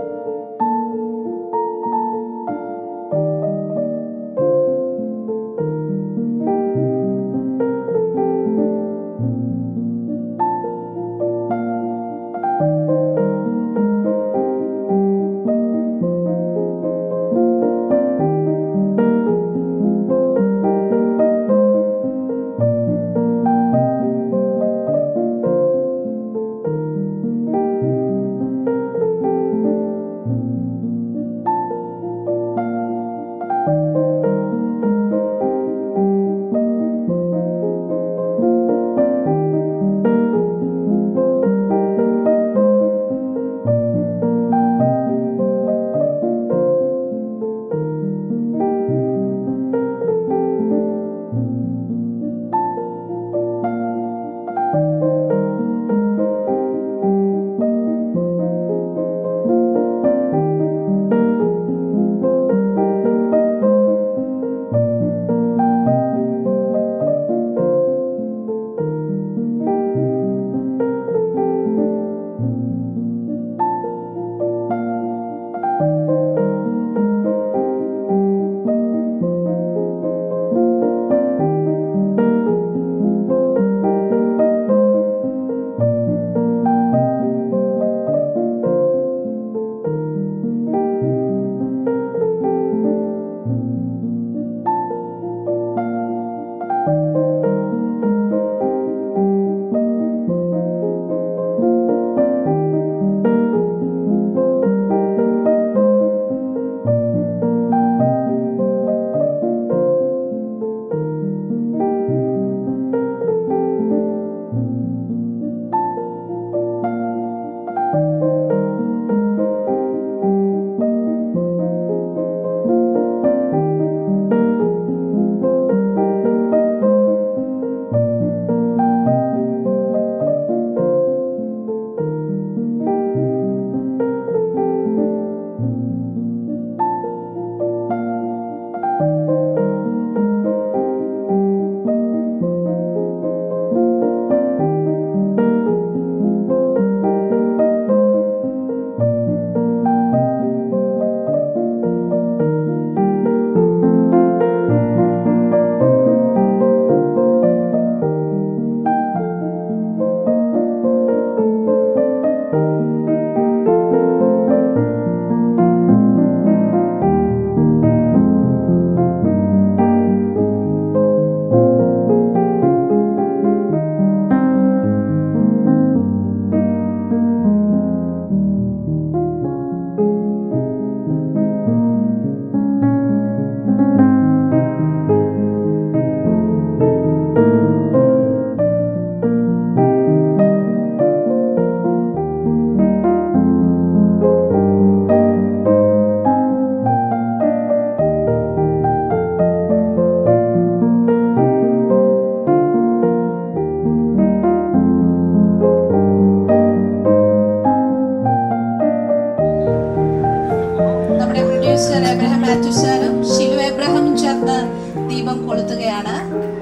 മാത്യുസാനും ഷിലു എബ്രഹാമും ചേർന്ന് ദീപം കൊളുത്തുകയാണ്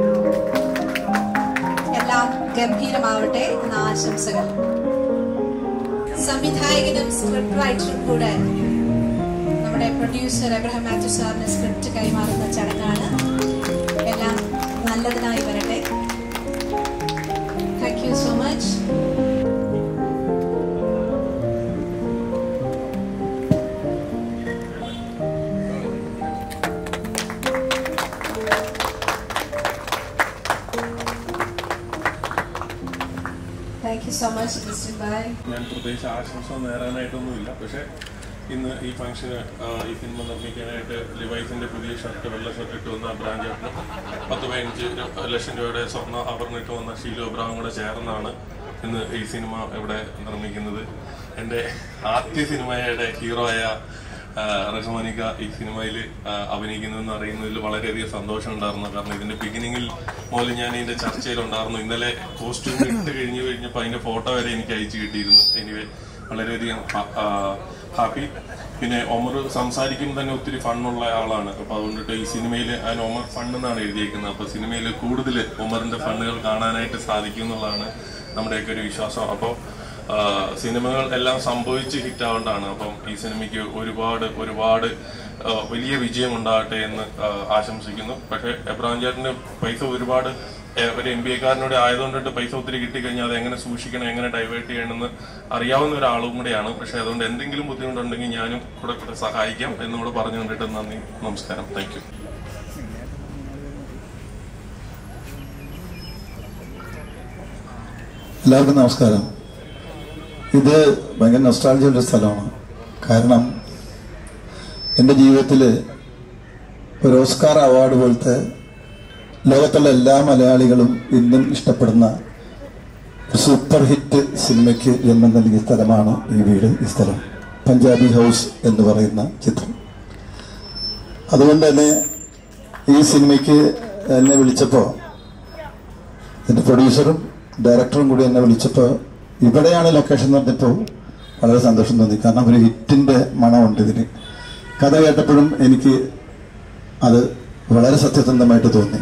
എല്ലാം ഗംഭീരമാവട്ടെ എന്ന ആശംസകൾ സംവിധായകനും സ്ക്രിപ്റ്റ് റൈറ്ററും കൂടെ നമ്മുടെ പ്രൊഡ്യൂസർ എബ്രഹാം മാത്യു സാറിന് സ്ക്രിപ്റ്റ് കൈമാറുന്ന ചടങ്ങാണ് എല്ലാം നല്ലതിനായി വരട്ടെ thank you so much thank you so much mister ബായ് ഞാൻ പ്രത്യേകിച്ച് ആശംസ നേരാനായിട്ടൊന്നുമില്ല പക്ഷേ ഇന്ന് ഈ ഫംഗ്ഷന് ഈ സിനിമ നിർമ്മിക്കാനായിട്ട് ലിവൈസിന്റെ പുതിയ ഷർട്ട് വെള്ള ഷർട്ട് ഇട്ട് വന്ന ബ്രാഞ്ച് പത്ത് പതിനഞ്ച് ലക്ഷം രൂപയുടെ സ്വർണ്ണ ആഭരണം ഇട്ട് വന്ന ഷീലോ അബ്രാഹം കൂടെ ചേർന്നാണ് ഇന്ന് ഈ സിനിമ ഇവിടെ നിർമ്മിക്കുന്നത് എൻ്റെ ആദ്യ സിനിമയുടെ ഹീറോ ആയ ആ, റഹ്മാനിക്ക ഈ സിനിമയിൽ അഭിനയിക്കുന്നതെന്ന് അറിയുന്നതിൽ വളരെയധികം സന്തോഷമുണ്ടായിരുന്നു കാരണം ഇതിന്റെ ബിഗിനിങ്ങിൽ മുതൽ ഞാൻ ഇതിന്റെ ചർച്ചയിലുണ്ടായിരുന്നു ഇന്നലെ കോസ്റ്റ്യൂം ഇട്ട് കഴിഞ്ഞു കഴിഞ്ഞപ്പോൾ അതിന്റെ ഫോട്ടോ വരെ എനിക്ക് അയച്ചു കിട്ടിയിരുന്നു എനിവേ വളരെയധികം ഹാപ്പി പിന്നെ ഒമർ സംസാരിക്കുമ്പോൾ തന്നെ ഒത്തിരി ഫണ്ണുള്ള ആളാണ് അപ്പൊ അതുകൊണ്ടിട്ട് ഈ സിനിമയിൽ അതിന് ഒമർ ഫണ്ട് എന്നാണ് എഴുതിയിരിക്കുന്നത് അപ്പൊ സിനിമയിൽ കൂടുതൽ ഒമറിന്റെ ഫണ്ടുകൾ കാണാനായിട്ട് സാധിക്കും എന്നുള്ളതാണ് നമ്മുടെയൊക്കെ ഒരു വിശ്വാസം അപ്പോൾ ആ, സിനിമകൾ എല്ലാം സംഭവിച്ച് ഹിറ്റാവേണ്ടതാണ് അപ്പം ഈ സിനിമയ്ക്ക് ഒരുപാട് ഒരുപാട് ആ, വലിയ വിജയം ഉണ്ടാകട്ടെ എന്ന് ആ, ആശംസിക്കുന്നു പക്ഷേ എബ്രാം ചേട്ടന് പൈസ ഒരുപാട് ഏ, ഒരു എം ബി എക്കാരനോട് ആയതുകൊണ്ടിട്ട് പൈസ ഒത്തിരി കിട്ടിക്കഴിഞ്ഞാൽ അത് എങ്ങനെ സൂക്ഷിക്കണം എങ്ങനെ ഡൈവേർട്ട് ചെയ്യണമെന്ന് അറിയാവുന്ന ഒരാളും കൂടെയാണ് പക്ഷെ അതുകൊണ്ട് എന്തെങ്കിലും ബുദ്ധിമുട്ടുണ്ടെങ്കിൽ ഞാനും കൂടെ കൂടെ സഹായിക്കാം എന്നുകൂടെ പറഞ്ഞുകൊണ്ടിട്ട് നന്ദി നമസ്കാരം താങ്ക് യു എല്ലാവർക്കും നമസ്കാരം ഇത് ഭയങ്കര നൊസ്റ്റാൾജിയുള്ള സ്ഥലമാണ് കാരണം എൻ്റെ ജീവിതത്തിൽ ഒരു ഓസ്കാർ അവാർഡ് പോലത്തെ ലോകത്തുള്ള എല്ലാ മലയാളികളും ഇന്നും ഇഷ്ടപ്പെടുന്ന ഒരു സൂപ്പർ ഹിറ്റ് സിനിമയ്ക്ക് ജന്മം നൽകിയ സ്ഥലമാണ് ഈ വീട് ഈ സ്ഥലം പഞ്ചാബി ഹൗസ് എന്ന് പറയുന്ന ചിത്രം അതുകൊണ്ട് തന്നെ ഈ സിനിമയ്ക്ക് എന്നെ വിളിച്ചപ്പോൾ എൻ്റെ പ്രൊഡ്യൂസറും ഡയറക്ടറും കൂടി എന്നെ വിളിച്ചപ്പോൾ ഇവിടെയാണ് ലൊക്കേഷൻ എന്ന് പറഞ്ഞപ്പോൾ വളരെ സന്തോഷം തോന്നി കാരണം ഒരു ഹിറ്റിൻ്റെ മണമുണ്ട് ഇതിന് കഥ കേട്ടപ്പോഴും എനിക്ക് അത് വളരെ സത്യസന്ധമായിട്ട് തോന്നി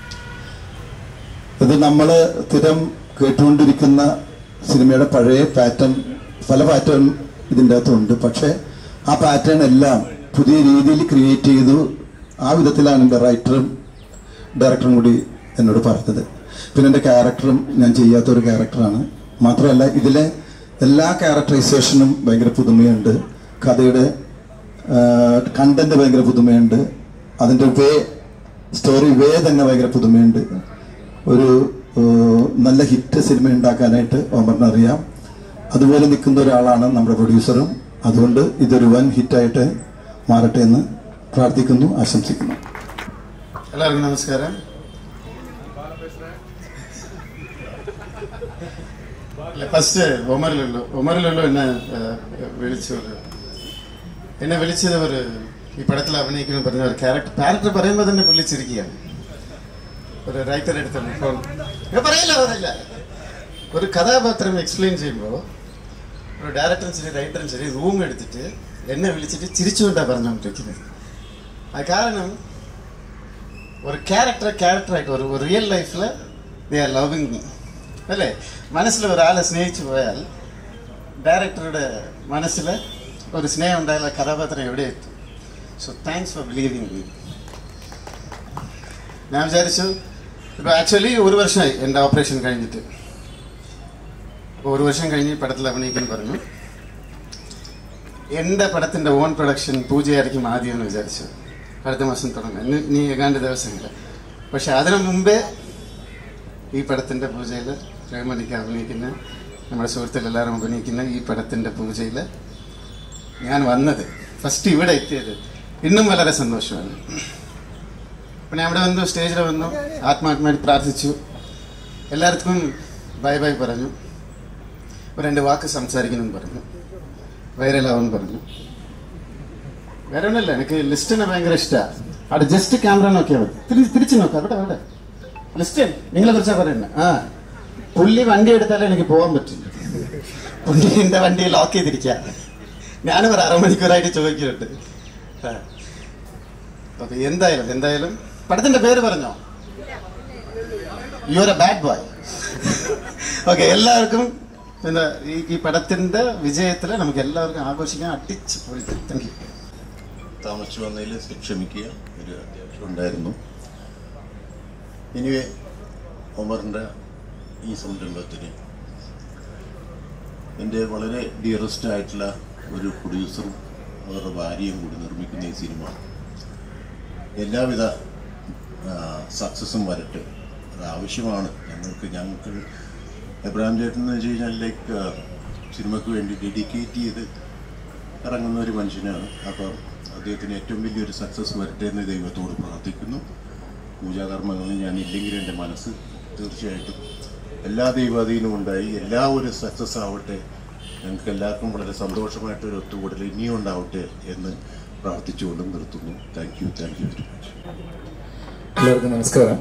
ഇത് നമ്മൾ സ്ഥിരം കേട്ടുകൊണ്ടിരിക്കുന്ന സിനിമയുടെ പഴയ പാറ്റേൺ പല പാറ്റേൺ ഇതിൻ്റെ അകത്തുണ്ട് പക്ഷേ ആ പാറ്റേൺ എല്ലാം പുതിയ രീതിയിൽ ക്രിയേറ്റ് ചെയ്തു ആ വിധത്തിലാണ് എൻ്റെ റൈറ്ററും ഡയറക്ടറും കൂടി എന്നോട് പറഞ്ഞത് പിന്നെ എൻ്റെ ക്യാരക്ടറും ഞാൻ ചെയ്യാത്ത ഒരു ക്യാരക്ടറാണ് മാത്രമല്ല ഇതിലെ എല്ലാ ക്യാരക്ടറൈസേഷനും ഭയങ്കര പുതുമയുണ്ട് കഥയുടെ കണ്ടന്റ് ഭയങ്കര പുതുമയുണ്ട് അതിൻ്റെ വേ സ്റ്റോറി വേ തന്നെ ഭയങ്കര പുതുമയുണ്ട് ഒരു ഏഹ്, നല്ല ഹിറ്റ് സിനിമ ഉണ്ടാക്കാനായിട്ട് ഓമറിന് അറിയാം അതുപോലെ നിൽക്കുന്ന ഒരാളാണ് നമ്മുടെ പ്രൊഡ്യൂസറും അതുകൊണ്ട് ഇതൊരു വൻ ഹിറ്റായിട്ട് മാറട്ടെ എന്ന് പ്രാർത്ഥിക്കുന്നു ആശംസിക്കുന്നു എല്ലാവർക്കും നമസ്കാരം ഫസ്റ്റ് ഒമറിലുള്ളൂ ഒമറിലുള്ളൂ എന്നെ ഏഹ്, വിളിച്ചു ഒരു- എന്നെ വിളിച്ചത് ഒരു ഈ പടത്തിൽ അഭിനയിക്കുന്നു പറഞ്ഞ ഒരു ക്യാരക്ടർ ക്യാരക്ടർ പറയുമ്പോൾ തന്നെ വിളിച്ചിരിക്കുകയാണ് ഒരു റൈറ്റർ എടുത്താണ് ഫോൺ ഞാൻ പറയില്ല പറയില്ല ഒരു കഥാപാത്രം എക്സ്പ്ലെയിൻ ചെയ്യുമ്പോൾ ഒരു ഡയറക്ടറും ശരി റൈറ്ററും ശരി റൂം എടുത്തിട്ട് എന്നെ വിളിച്ചിട്ട് ചിരിച്ചുകൊണ്ടാണ് പറഞ്ഞുകൊണ്ടിരിക്കുന്നത് അത് കാരണം ഒരു ക്യാരക്ടർ ക്യാരക്ടറായിട്ട് ഒരു ഒരു റിയൽ ലൈഫിൽ ദേ ആർ ലവിങ് മീ അല്ലേ മനസ്സിൽ ഒരാളെ സ്നേഹിച്ചു പോയാൽ ഡയറക്ടറുടെ മനസ്സിൽ ഒരു സ്നേഹം ഉണ്ടായാൽ ആ കഥാപാത്രം എവിടെ എത്തും so thanks for believing me ഞാൻ വിചാരിച്ചു ഇപ്പോൾ ആക്ച്വലി ഒരു വർഷമായി എൻ്റെ ഓപ്പറേഷൻ കഴിഞ്ഞിട്ട് അപ്പോൾ ഒരു വർഷം കഴിഞ്ഞ് പടത്തിൽ അഭിനയിക്കാൻ പറഞ്ഞു എൻ്റെ പടത്തിൻ്റെ ഓൺ പ്രൊഡക്ഷൻ പൂജയായിരിക്കും ആദ്യം എന്ന് വിചാരിച്ചു അടുത്ത മാസം തുടങ്ങും ഇനി ഇനി ഏകാണ്ട് ദിവസങ്ങൾ പക്ഷെ അതിനു മുമ്പേ ഈ പടത്തിൻ്റെ പൂജയിൽ പ്രേമണിക്ക് അഭിനയിക്കുന്ന നമ്മുടെ സുഹൃത്തുക്കൾ എല്ലാവരും അഭിനയിക്കുന്ന ഈ പടത്തിൻ്റെ പൂജയിൽ ഞാൻ വന്നത് ഫസ്റ്റ് ഇവിടെ എത്തിയത് ഇന്നും വളരെ സന്തോഷമാണ് അപ്പം ഞാൻ ഇവിടെ വന്നു സ്റ്റേജിൽ വന്നു ആത്മാത്മായിട്ട് പ്രാർത്ഥിച്ചു എല്ലാവർക്കും ബൈ ബൈ പറഞ്ഞു ഒരു രണ്ട് വാക്ക് സംസാരിക്കണമെന്ന് പറഞ്ഞു വൈറലാവെന്ന് പറഞ്ഞു വേറെ ഒന്നല്ല എനിക്ക് ലിസ്റ്റിനെ ഭയങ്കര ഇഷ്ടമാണ് അവിടെ ജസ്റ്റ് ക്യാമറ നോക്കിയാൽ മതി തിരിച്ച് തിരിച്ചു നോക്കാം അവിടെ അവിടെ ലിസ്റ്റ് നിങ്ങളെ കുറിച്ചാ പറയുന്നത് ആ പുള്ളി വണ്ടി എടുത്താലേ എനിക്ക് പോകാൻ പറ്റില്ല പുള്ളി എന്റെ വണ്ടി ലോക്ക് ചെയ്തിരിക്കുക ഞാനും ഒരു അരമണിക്കൂറായിട്ട് ചോദിക്കുന്നുണ്ട് ആ. അപ്പൊ എന്തായാലും എന്തായാലും പടത്തിന്റെ പേര് പറഞ്ഞോ you are a bad boy okay എല്ലാവർക്കും എന്താ ഈ ഈ പടത്തിന്റെ വിജയത്തിൽ നമുക്ക് എല്ലാവർക്കും ആഘോഷിക്കാൻ അടിച്ച് പൊളിക്കാം താങ്ക് യു താമസിച്ചു വന്നതിൽ ക്ഷമിക്കുക ഒരു അത്യാവശ്യം ഉണ്ടായിരുന്നു എനിവേ ഒമറിൻ്റെ ഈ സംരംഭത്തിന് എൻ്റെ വളരെ ഡിയറസ്റ്റ് ആയിട്ടുള്ള ഒരു പ്രൊഡ്യൂസറും അവരുടെ ഭാര്യയും കൂടി നിർമ്മിക്കുന്ന ഈ സിനിമ എല്ലാവിധ സക്സസ്സും വരട്ടെ അത് ആവശ്യമാണ് ഞങ്ങൾക്ക് ഞങ്ങൾക്ക് എബ്രാഹിം ചേട്ടൻ എന്ന് വെച്ച് കഴിഞ്ഞാൽ ലൈക്ക് സിനിമയ്ക്ക് വേണ്ടി ഡെഡിക്കേറ്റ് ചെയ്ത് ഇറങ്ങുന്ന ഒരു മനുഷ്യനാണ് അപ്പം അദ്ദേഹത്തിന് ഏറ്റവും വലിയൊരു സക്സസ് വരട്ടെ എന്ന് ദൈവത്തോട് പ്രാർത്ഥിക്കുന്നു പൂജാകർമ്മങ്ങളിൽ ഞാൻ ഇല്ലെങ്കിലും എൻ്റെ മനസ്സ് തീർച്ചയായിട്ടും എല്ലാ ദൈവാധീനവും ഉണ്ടായി എല്ലാ ഒരു സക്സസ് ആവട്ടെ ഞങ്ങൾക്ക് എല്ലാവർക്കും വളരെ സന്തോഷമായിട്ടൊരു ഒത്തുകൂടൽ ഇനിയും ഉണ്ടാവട്ടെ എന്ന് പ്രാർത്ഥിച്ചുകൊണ്ടും നിർത്തുന്നു thank you thank you very much എല്ലാവർക്കും നമസ്കാരം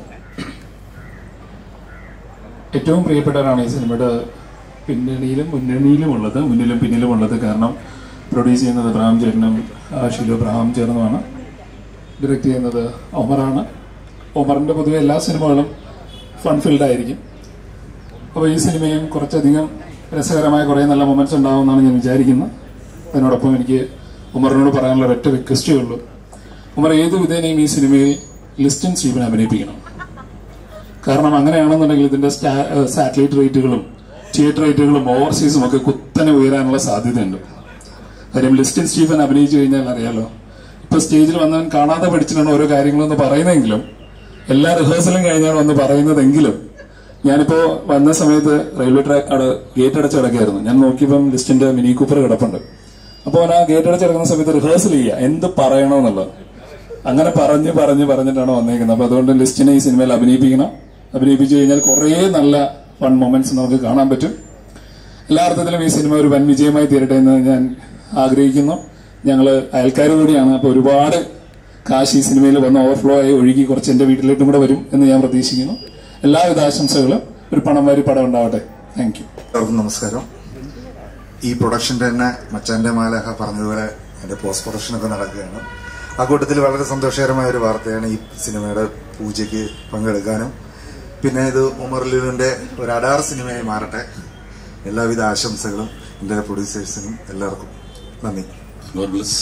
ഏറ്റവും പ്രിയപ്പെട്ടവരാണ് ഈ സിനിമയുടെ പിന്നണിയിലും മുന്നണിയിലും ഉള്ളത് മുന്നിലും പിന്നിലും ഉള്ളത് കാരണം പ്രൊഡ്യൂസ് ചെയ്യുന്നത് അബ്രഹാം ചേട്ടനും ആ, ഷിലു അബ്രഹാം ചേർന്നുമാണ് ഡയറക്റ്റ് ചെയ്യുന്നത് ഒമറാണ് ഒമറിൻ്റെ പൊതുവെ എല്ലാ സിനിമകളും ഫൺ ഫിൽഡ് ആയിരിക്കും അപ്പോൾ ഈ സിനിമയും കുറച്ചധികം രസകരമായ കുറേ നല്ല മൊമെന്റ്സ് ഉണ്ടാവുമെന്നാണ് ഞാൻ വിചാരിക്കുന്നത് അതിനോടൊപ്പം എനിക്ക് ഉമറിനോട് പറയാനുള്ള ഒരൊറ്റ റിക്വസ്റ്റേ ഉള്ളൂ ഉമർ ഏത് വിധേനയും ഈ സിനിമയിൽ ലിസ്റ്റൻ സ്റ്റീഫൻ അഭിനയിപ്പിക്കണം കാരണം അങ്ങനെയാണെന്നുണ്ടെങ്കിൽ ഇതിന്റെ സാറ്റലൈറ്റ് റേറ്റുകളും തിയേറ്റർ റേറ്റുകളും ഓവർസീസും ഒക്കെ കുത്തനെ ഉയരാനുള്ള സാധ്യതയുണ്ട് കാര്യം ലിസ്റ്റിൻ സ്റ്റീഫൻ അഭിനയിച്ചു കഴിഞ്ഞാൽ അറിയാലോ ഇപ്പൊ സ്റ്റേജിൽ വന്നവൻ കാണാതെ പഠിച്ചിട്ടാണ് ഓരോ കാര്യങ്ങളെന്ന് പറയുന്നതെങ്കിലും എല്ലാ റിഹേഴ്സലും കഴിഞ്ഞാണ് വന്ന് പറയുന്നതെങ്കിലും ഞാനിപ്പോ വന്ന സമയത്ത് റെയിൽവേ ട്രാക്ക് അവിടെ ഗേറ്റ് അടച്ച് കിടക്കായിരുന്നു ഞാൻ നോക്കിയപ്പം ലിസ്റ്റിന്റെ മിനി കൂപ്പർ കിടപ്പുണ്ട് അപ്പോൾ അവൻ ആ ഗേറ്റ് അടച്ച് കിടക്കുന്ന സമയത്ത് റിഹേഴ്സൽ ചെയ്യുക എന്ത് പറയണമെന്നുള്ളത് അങ്ങനെ പറഞ്ഞ് പറഞ്ഞ് പറഞ്ഞിട്ടാണ് വന്നേക്കുന്നത് അപ്പൊ അതുകൊണ്ട് ലിസ്റ്റിനെ ഈ സിനിമയിൽ അഭിനയിപ്പിക്കണം അഭിനയിപ്പിച്ചു കഴിഞ്ഞാൽ കുറേ നല്ല ഫൺ മൊമെന്റ്സ് നമുക്ക് കാണാൻ പറ്റും എല്ലാ അർത്ഥത്തിലും ഈ സിനിമ ഒരു വൻ വിജയമായി തീരട്ടെ എന്ന് ഞാൻ ആഗ്രഹിക്കുന്നു ഞങ്ങൾ അയൽക്കാർ കൂടിയാണ് അപ്പോൾ ഒരുപാട് കാശ് ഈ സിനിമയിൽ വന്ന് ഓവർഫ്ലോ ആയി ഒഴുകി കുറച്ച് എൻ്റെ വീട്ടിലേക്കും കൂടെ വരും എന്ന് ഞാൻ പ്രതീക്ഷിക്കുന്നു എല്ലാവിധ ആശംസകളും ഒരു പണം വാരി പടം ഉണ്ടാവട്ടെ താങ്ക് യു എല്ലാവർക്കും നമസ്കാരം ഈ പ്രൊഡക്ഷൻ്റെ തന്നെ മച്ചാൻ്റെ മാലഹ പറഞ്ഞതുപോലെ അതിന്റെ പോസ്റ്റ് പ്രൊഡക്ഷനൊക്കെ നടക്കുകയാണ് ആ കൂട്ടത്തിൽ വളരെ സന്തോഷകരമായ ഒരു വാർത്തയാണ് ഈ സിനിമയുടെ പൂജയ്ക്ക് പങ്കെടുക്കാനും പിന്നെ ഇത് ഉമർ ലുലുവിന്റെ ഒരു അഡാർ സിനിമയായി മാറട്ടെ എല്ലാവിധ ആശംസകളും എൻ്റെ പ്രൊഡ്യൂസേഴ്സിനും എല്ലാവർക്കും നന്ദി God bless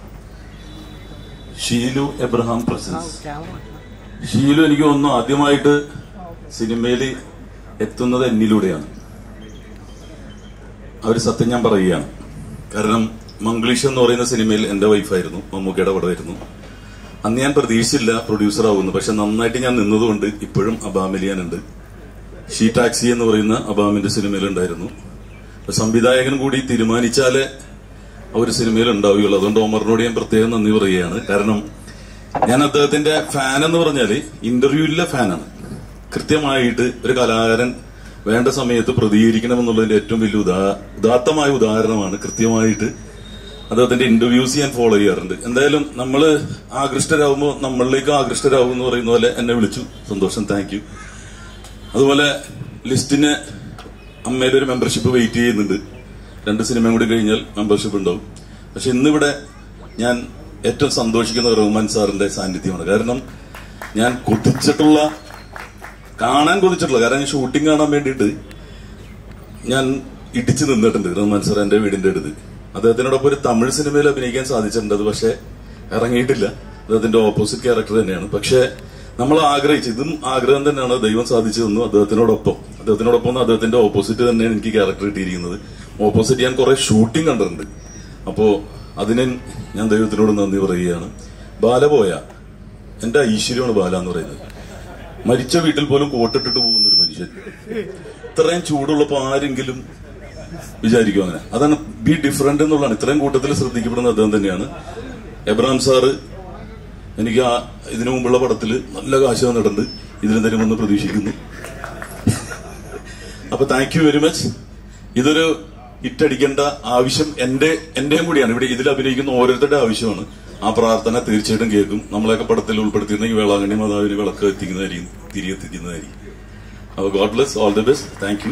Sheelu Abraham presence Sheelu എനിക്ക് തോന്നുന്നു ആദ്യമായിട്ട് സിനിമയിൽ എത്തുന്നത് എന്നിലൂടെയാണ് ആ ഒരു സത്യം ഞാൻ പറയുകയാണ് കാരണം മംഗ്ലീഷ് എന്ന് പറയുന്ന സിനിമയിൽ എന്റെ വൈഫായിരുന്നു മമ്മൂക്കയുടെ പടമായിരുന്നു അന്ന് ഞാൻ പ്രതീക്ഷിച്ചില്ല പ്രൊഡ്യൂസർ ആവുന്നു പക്ഷെ നന്നായിട്ട് ഞാൻ നിന്നതുകൊണ്ട് ഇപ്പോഴും അബാമിലിയാനുണ്ട് ഷീ ടാക്സി എന്ന് പറയുന്ന അബാമിന്റെ സിനിമയിൽ ഉണ്ടായിരുന്നു അപ്പൊ സംവിധായകൻ കൂടി തീരുമാനിച്ചാലേ ആ ഒരു സിനിമയിൽ ഉണ്ടാവുകയുള്ളൂ അതുകൊണ്ട് ഓമറിനോട് ഞാൻ പ്രത്യേകം നന്ദി പറയുകയാണ് കാരണം ഞാൻ അദ്ദേഹത്തിന്റെ ഫാൻ എന്ന് പറഞ്ഞാല് ഇന്റർവ്യൂവിലെ ഫാനാണ് കൃത്യമായിട്ട് ഒരു കലാകാരൻ വേണ്ട സമയത്ത് പ്രതികരിക്കണം എന്നുള്ളതിന്റെ ഏറ്റവും വലിയ ഉദാ ഉദാത്തമായ ഉദാഹരണമാണ് കൃത്യമായിട്ട് അദ്ദേഹത്തിന്റെ ഇന്റർവ്യൂസ് ഞാൻ ഫോളോ ചെയ്യാറുണ്ട് എന്തായാലും നമ്മൾ ആകൃഷ്ടരാകുമ്പോൾ നമ്മളിലേക്ക് ആകൃഷ്ടരാകും എന്ന് പറയുന്ന പോലെ എന്നെ വിളിച്ചു സന്തോഷം താങ്ക് യു അതുപോലെ ലിസ്റ്റിന് അമ്മയുടെ ഒരു മെമ്പർഷിപ്പ് വെയിറ്റ് ചെയ്യുന്നുണ്ട് രണ്ട് സിനിമയും കൂടി കഴിഞ്ഞാൽ മെമ്പർഷിപ്പ് ഉണ്ടാവും പക്ഷെ ഇന്നിവിടെ ഞാൻ ഏറ്റവും സന്തോഷിക്കുന്ന റഹ്മാൻ സാറിന്റെ സാന്നിധ്യമാണ് കാരണം ഞാൻ കൊതിച്ചിട്ടുള്ള കാണാൻ കൊതിച്ചിട്ടുള്ള കാരണം ഞാൻ ഷൂട്ടിംഗ് കാണാൻ വേണ്ടിയിട്ട് ഞാൻ ഇടിച്ചു നിന്നിട്ടുണ്ട് റഹ്മാൻ സാർ എന്റെ വീടിന്റെ അടുത്ത് അദ്ദേഹത്തിനോടൊപ്പം ഒരു തമിഴ് സിനിമയിൽ അഭിനയിക്കാൻ സാധിച്ചിട്ടുണ്ട് അത് പക്ഷെ ഇറങ്ങിയിട്ടില്ല അദ്ദേഹത്തിന്റെ ഓപ്പോസിറ്റ് ക്യാരക്ടർ തന്നെയാണ് പക്ഷെ നമ്മൾ ആഗ്രഹിച്ചു ഇതും ആഗ്രഹം തന്നെയാണ് ദൈവം സാധിച്ചു തന്നു അദ്ദേഹത്തിനോടൊപ്പം അദ്ദേഹത്തിനോടൊപ്പം എന്ന് അദ്ദേഹത്തിന്റെ ഓപ്പോസിറ്റ് തന്നെയാണ് എനിക്ക് ക്യാരക്ടർ കിട്ടിയിരിക്കുന്നത് ഓപ്പോസിറ്റ് ഞാൻ കുറെ ഷൂട്ടിംഗ് കണ്ടിട്ടുണ്ട് അപ്പോ അതിന് ഞാൻ ദൈവത്തിനോട് നന്ദി പറയുകയാണ് ബാല പോയ എന്റെ ഐശ്വര്യമാണ് ബാല എന്ന് പറയുന്നത് മരിച്ച വീട്ടിൽ പോലും കോട്ടിട്ടിട്ട് പോകുന്ന ഒരു മനുഷ്യൻ ഇത്രയും ചൂടുള്ളപ്പോ ആരെങ്കിലും വിചാരിക്കും അങ്ങനെ അതാണ് ബി ഡിഫറെന്റ് എന്നുള്ളതാണ് ഇത്രയും കൂട്ടത്തിൽ ശ്രദ്ധിക്കപ്പെടുന്ന അദ്ദേഹം തന്നെയാണ് എബ്രാം സാറ് എനിക്ക് ആ ഇതിനു മുമ്പുള്ള പടത്തിൽ നല്ല കാശ് തന്നിട്ടുണ്ട് ഇതിന് തരുമെന്ന് പ്രതീക്ഷിക്കുന്നു അപ്പൊ താങ്ക് യു വെരി മച്ച് ഇതൊരു ഇറ്റടിക്കേണ്ട ആവശ്യം എന്റെ എന്റെയും കൂടിയാണ് ഇവിടെ ഇതിൽ അഭിനയിക്കുന്ന ഓരോരുത്തരുടെ ആവശ്യമാണ് ആ പ്രാർത്ഥന തീർച്ചയായിട്ടും കേൾക്കും നമ്മളെയൊക്കെ പടത്തിൽ ഉൾപ്പെടുത്തിയിരുന്നെങ്കിൽ വേളാങ്കണ്ണി മാതാവിന് വിളക്ക് എത്തിക്കുന്നതായിരിക്കും തിരികെ എത്തിക്കുന്നതായിരിക്കും അപ്പൊ God bless all the best thank you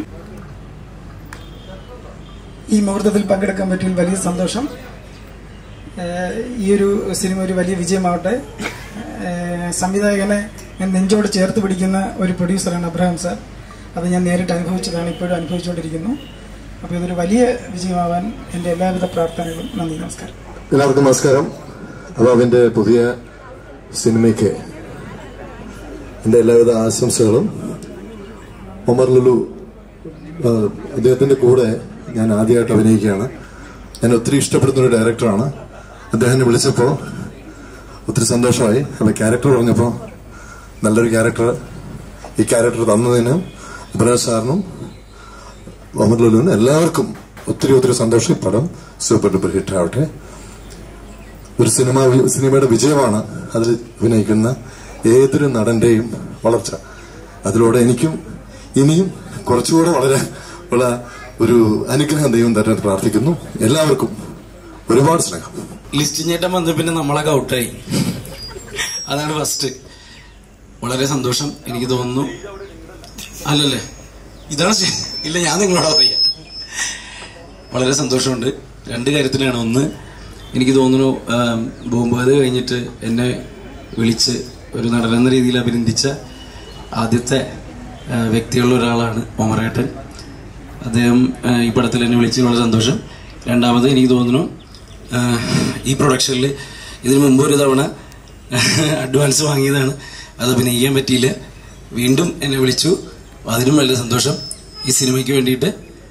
ഈ മുഹൂർത്തത്തിൽ പങ്കെടുക്കാൻ പറ്റിയതിൽ വലിയ സന്തോഷം ഏഹ് ഈ ഒരു സിനിമ ഒരു വലിയ വിജയമാവട്ടെ ഏഹ് സംവിധായകനെ ഞാൻ നെഞ്ചോട് ചേർത്ത് പിടിക്കുന്ന ഒരു പ്രൊഡ്യൂസറാണ് അബ്രഹാം സാർ അത് ഞാൻ നേരിട്ട് അനുഭവിച്ചതാണ് ഇപ്പോഴും അനുഭവിച്ചുകൊണ്ടിരിക്കുന്നു അപ്പോൾ ഇതൊരു വലിയ വിജയമാവാൻ എൻ്റെ എല്ലാവിധ പ്രാർത്ഥനകളും നന്ദി നമസ്കാരം എല്ലാവർക്കും നമസ്കാരം അബാബിന്റെ പുതിയ സിനിമയ്ക്ക് എൻ്റെ എല്ലാവിധ ആശംസകളും ഒമർ ലുലു ആ, അദ്ദേഹത്തിന്റെ കൂടെ ഞാൻ ആദ്യമായിട്ട് അഭിനയിക്കുകയാണ് ഞാൻ ഒത്തിരി ഇഷ്ടപ്പെടുന്ന ഒരു ഡയറക്ടറാണ് അദ്ദേഹം എന്നെ വിളിച്ചപ്പോൾ ഒത്തിരി സന്തോഷമായി അപ്പോൾ ക്യാരക്ടർ പറഞ്ഞപ്പോൾ നല്ലൊരു ക്യാരക്ടർ ഈ ക്യാരക്ടർ തന്നതിനും ഇബ്രാഹിം സാറിനും മുഹമ്മദ് ലുലുവിനും എല്ലാവർക്കും ഒത്തിരി ഒത്തിരി സന്തോഷം ഈ പടം സൂപ്പർ ഡൂപ്പർ ഹിറ്റ് ആവട്ടെ ഒരു സിനിമ സിനിമയുടെ വിജയമാണ് അതിൽ അഭിനയിക്കുന്ന ഏതൊരു നടന്റെയും വളർച്ച അതിലൂടെ എനിക്കും ഇനിയും കുറച്ചുകൂടെ വളരെ ഉള്ള ഒരു അനുഗ്രഹം ദൈവം തരാൻ പ്രാർത്ഥിക്കുന്നു എല്ലാവർക്കും ഒരുപാട് സ്നേഹം ലിസ്റ്റ് ചേട്ടൻ വന്ന പിന്നെ നമ്മളൊക്കെ ഔട്ടായി അതാണ് ഫസ്റ്റ് വളരെ സന്തോഷം എനിക്ക് തോന്നുന്നു അല്ലല്ലേ ഇതാണ് ശ- ഇല്ല ഞാൻ നിങ്ങളോട് പറയാ വളരെ സന്തോഷമുണ്ട് രണ്ട് കാര്യത്തിലാണ് ഒന്ന് എനിക്ക് തോന്നുന്നു ആം, ബോംബാത് കഴിഞ്ഞിട്ട് എന്നെ വിളിച്ച് ഒരു നടനെന്ന രീതിയിൽ അഭിനന്ദിച്ച ആദ്യത്തെ ആ, വ്യക്തികളിൽ ഒരാളാണ് ഒമറേട്ടൻ അദ്ദേഹം ആ, ഈ പടത്തിൽ എന്നെ വിളിച്ച് വളരെ സന്തോഷം രണ്ടാമത് എനിക്ക് തോന്നുന്നു ആ, ഈ പ്രൊഡക്ഷനിൽ ഇതിനു മുമ്പ് ഒരു തവണ അഡ്വാൻസ് വാങ്ങിയതാണ് അത് അഭിനയിക്കാൻ പറ്റിയില്ല വീണ്ടും എന്നെ വിളിച്ചു അതിനും വളരെ സന്തോഷം ഈ സിനിമയ്ക്ക് വേണ്ടിയിട്ട്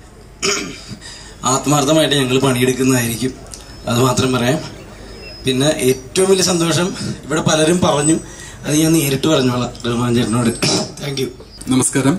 ആത്മാർത്ഥമായിട്ട് ഞങ്ങൾ പണിയെടുക്കുന്നതായിരിക്കും അത് മാത്രം പറയാം പിന്നെ ഏറ്റവും വലിയ സന്തോഷം ഇവിടെ പലരും പറഞ്ഞു അത് ഞാൻ നേരിട്ട് പറഞ്ഞോളാം റഹ്മാൻ ചേട്ടനോട് താങ്ക് യു നമസ്കാരം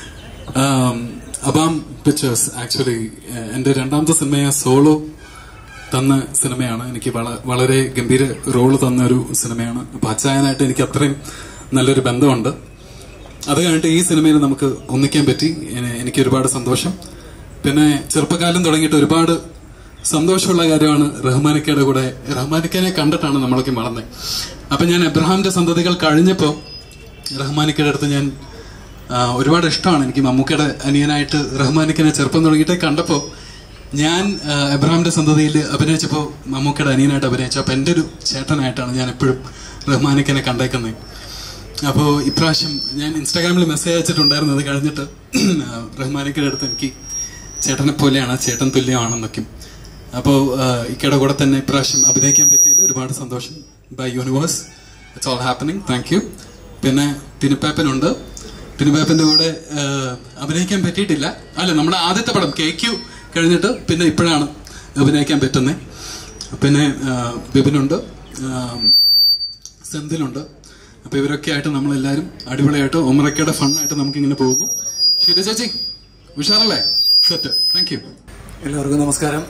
ആം, അബാം പിക്ചേഴ്സ് ആക്ച്വലി എൻ്റെ രണ്ടാമത്തെ സിനിമയായ സോളോ തന്ന സിനിമയാണ് എനിക്ക് വള- വളരെ ഗംഭീര റോള് തന്ന ഒരു സിനിമയാണ് അപ്പൊ അച്ചായനായിട്ട് എനിക്ക് അത്രയും നല്ലൊരു ബന്ധമുണ്ട് അത് കഴിഞ്ഞിട്ട് ഈ സിനിമയിൽ നമുക്ക് ഒന്നിക്കാൻ പറ്റി എനി- എനിക്ക് ഒരുപാട് സന്തോഷം പിന്നെ ചെറുപ്പകാലം തുടങ്ങിയിട്ട് ഒരുപാട് സന്തോഷമുള്ള കാര്യമാണ് റഹ്മാനിക്കയുടെ കൂടെ റഹ്മാനിക്കനെ കണ്ടിട്ടാണ് നമ്മളൊക്കെ വളർന്നത് അപ്പൊ ഞാൻ എബ്രഹാമിന്റെ സന്തതികൾ കഴിഞ്ഞപ്പോ റഹ്മാനിക്കയുടെ അടുത്ത് ഞാൻ ആ, ഒരുപാട് ഇഷ്ടമാണ് എനിക്ക് മമ്മൂക്കയുടെ അനിയനായിട്ട് റഹ്മാനിക്കനെ ചെറുപ്പം തുടങ്ങിയിട്ട് കണ്ടപ്പോ ഞാൻ ആ, എബ്രഹാമിന്റെ സന്തതിയിൽ അഭിനയിച്ചപ്പോ മമ്മൂക്കയുടെ അനിയനായിട്ട് അഭിനയിച്ചു അപ്പൊ എൻ്റെ ഒരു ചേട്ടനായിട്ടാണ് ഞാൻ എപ്പോഴും റഹ്മാനിക്കനെ കണ്ടേക്കുന്നത് അപ്പോൾ ഇപ്രാവശ്യം ഞാൻ ഇൻസ്റ്റാഗ്രാമിൽ മെസ്സേജ് അയച്ചിട്ടുണ്ടായിരുന്നു അത് കഴിഞ്ഞിട്ട് റഹ്മാനിക്കയുടെ അടുത്ത് എനിക്ക് ചേട്ടനെ പോലെയാണ് ചേട്ടൻ തുല്യമാണെന്നൊക്കെ അപ്പോൾ ഇക്കയുടെ കൂടെ തന്നെ ഇപ്രാവശ്യം അഭിനയിക്കാൻ പറ്റിയതിൽ ഒരുപാട് സന്തോഷം by universe it's all happening thank you പിന്നെ തിനുപ്പാപ്പനുണ്ട് തിനുപ്പാപ്പന്റെ കൂടെ ആ, അഭിനയിക്കാൻ പറ്റിയിട്ടില്ല അല്ല നമ്മുടെ ആദ്യത്തെ പടം കെ ക്യു കഴിഞ്ഞിട്ട് പിന്നെ ഇപ്പോഴാണ് അഭിനയിക്കാൻ പറ്റുന്നത് പിന്നെ ആ, ബിബിനുണ്ട് ആ, സെന്തിലുണ്ട് അപ്പൊ ഇവരൊക്കെ ആയിട്ട് നമ്മളെല്ലാരും അടിപൊളിയായിട്ട് ഒമറക്കയുടെ ഫണ്ണായിട്ട് നമുക്ക് ഇങ്ങനെ പോകുന്നു ശരി ചേച്ചി ഉഷാറല്ലേ സെറ്റ് താങ്ക് യു എല്ലാവർക്കും നമസ്കാരം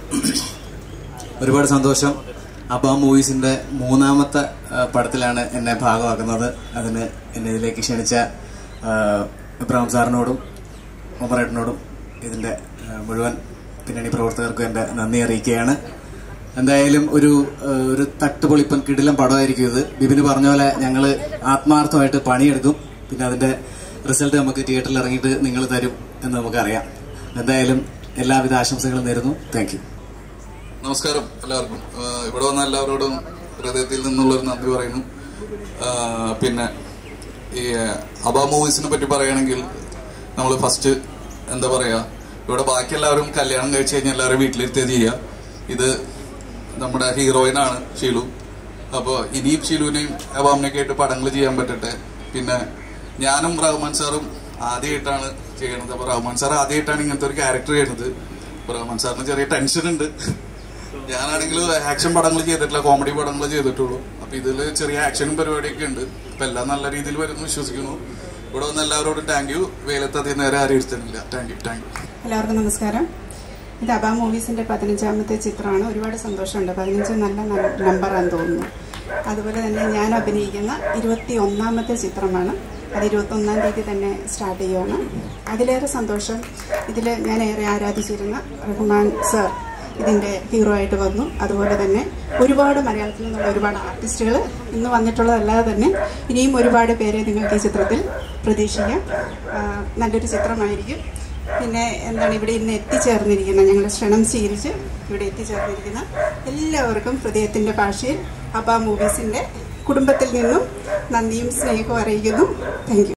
ഒരുപാട് സന്തോഷം അബ മൂവീസിന്റെ മൂന്നാമത്തെ ആ, പടത്തിലാണ് എന്നെ ഭാഗമാക്കുന്നത് അതിന് എന്നെ ഇതിലേക്ക് ക്ഷണിച്ച ആ, ഇബ്രാഹിം സാറിനോടും ഉമറേട്ടനോടും ഇതിന്റെ ആ, മുഴുവൻ പിന്നണി പ്രവർത്തകർക്കും എന്റെ നന്ദി അറിയിക്കുകയാണ് എന്തായാലും ഒരു ആ, ഒരു തട്ടുപൊളിപ്പൻ കിടിലം പടമായിരിക്കും ഇത് ബിബിന് പറഞ്ഞ പോലെ ഞങ്ങൾ ആത്മാർത്ഥമായിട്ട് പണിയെടുക്കും പിന്നെ അതിന്റെ റിസൾട്ട് നമുക്ക് തിയേറ്ററിൽ ഇറങ്ങിയിട്ട് നിങ്ങൾ തരും എന്ന് നമുക്കറിയാം എന്തായാലും എല്ലാവിധ ആശംസകളും നേരുന്നു താങ്ക് യു നമസ്കാരം എല്ലാവർക്കും ആഹ് ഇവിടെ വന്ന എല്ലാവരോടും ഹൃദയത്തിൽ നിന്നുള്ളൊരു നന്ദി പറയുന്നു ആഹ് പിന്നെ ഈ അബ മൂവീസിനെ പറ്റി പറയുകയാണെങ്കിൽ നമ്മൾ ഫസ്റ്റ് എന്താ പറയാ ഇവിടെ ബാക്കി എല്ലാവരും കല്യാണം കഴിച്ച് കഴിഞ്ഞാൽ എല്ലാവരും വീട്ടിലിരുത്തേ ചെയ്യുക ഇത് നമ്മുടെ ഹീറോയിനാണ് ഷീലു അപ്പോൾ ഇനിയും ഷീലുവിനെയും അബാമിനെയൊക്കെ ആയിട്ട് പടങ്ങൾ ചെയ്യാൻ പറ്റട്ടെ പിന്നെ ഞാനും റഹ്മാൻ സാറും ആദ്യമായിട്ടാണ് ചെയ്യണത് അപ്പോൾ റഹ്മാൻ സാർ ആദ്യമായിട്ടാണ് ഇങ്ങനത്തെ ഒരു ക്യാരക്ടർ ചെയ്യുന്നത് അപ്പോൾ റഹ്മാൻ സാറിന് ചെറിയ ടെൻഷൻ ഉണ്ട് ഞാനാണെങ്കിൽ ആക്ഷൻ പടങ്ങൾ ചെയ്തിട്ടില്ല കോമഡി പടങ്ങൾ ചെയ്തിട്ടുള്ളൂ അപ്പൊ ഇതിൽ ചെറിയ ആക്ഷനും പരിപാടിയൊക്കെ ഉണ്ട് അപ്പൊ എല്ലാം നല്ല രീതിയിൽ വരുന്നു വിശ്വസിക്കുന്നു ഇവിടെ വന്ന എല്ലാവരോടും താങ്ക് യു വേലത്ത് അധികം നേരെ ആരും ഇരുത്തുന്നില്ല താങ്ക് യു താങ്ക് യു എല്ലാവർക്കും നമസ്കാരം ഇത് അബാ മൂവീസിന്റെ പതിനഞ്ചാമത്തെ ചിത്രമാണ് ഒരുപാട് സന്തോഷമുണ്ട് പതിനഞ്ച് നല്ല നമ്പറാന്ന് തോന്നുന്നു അതുപോലെ തന്നെ ഞാൻ അഭിനയിക്കുന്ന ഇരുപത്തി ഒന്നാമത്തെ ചിത്രമാണ് അത് ഇരുപത്തി ഒന്നാം തീയതി തന്നെ സ്റ്റാർട്ട് ചെയ്യുകയാണ് അതിലേറെ സന്തോഷം ഇതിൽ ഞാൻ ഏറെ ആരാധിച്ചിരുന്ന റഹ്മാൻ സർ ഇതിന്റെ ഹീറോ ആയിട്ട് വന്നു അതുപോലെ തന്നെ ഒരുപാട് മലയാളത്തിൽ നിന്നുള്ള ഒരുപാട് ആർട്ടിസ്റ്റുകൾ ഇന്ന് വന്നിട്ടുള്ളതല്ലാതെ തന്നെ ഇനിയും ഒരുപാട് പേരെ നിങ്ങൾക്ക് ഈ ചിത്രത്തിൽ പ്രതീക്ഷിക്കാം ആ, നല്ലൊരു ചിത്രമായിരിക്കും പിന്നെ എന്താണ് ഇവിടെ ഇന്ന് എത്തിച്ചേർന്നിരിക്കുന്ന ഞങ്ങളുടെ ക്ഷണം സ്വീകരിച്ച് ഇവിടെ എത്തിച്ചേർന്നിരിക്കുന്ന എല്ലാവർക്കും ഹൃദയത്തിന്റെ ഭാഷയിൽ അബ മൂവീസിന്റെ കുടുംബത്തിൽ നിന്നും നന്ദിയും സ്നേഹവും അറിയിക്കുന്നു താങ്ക്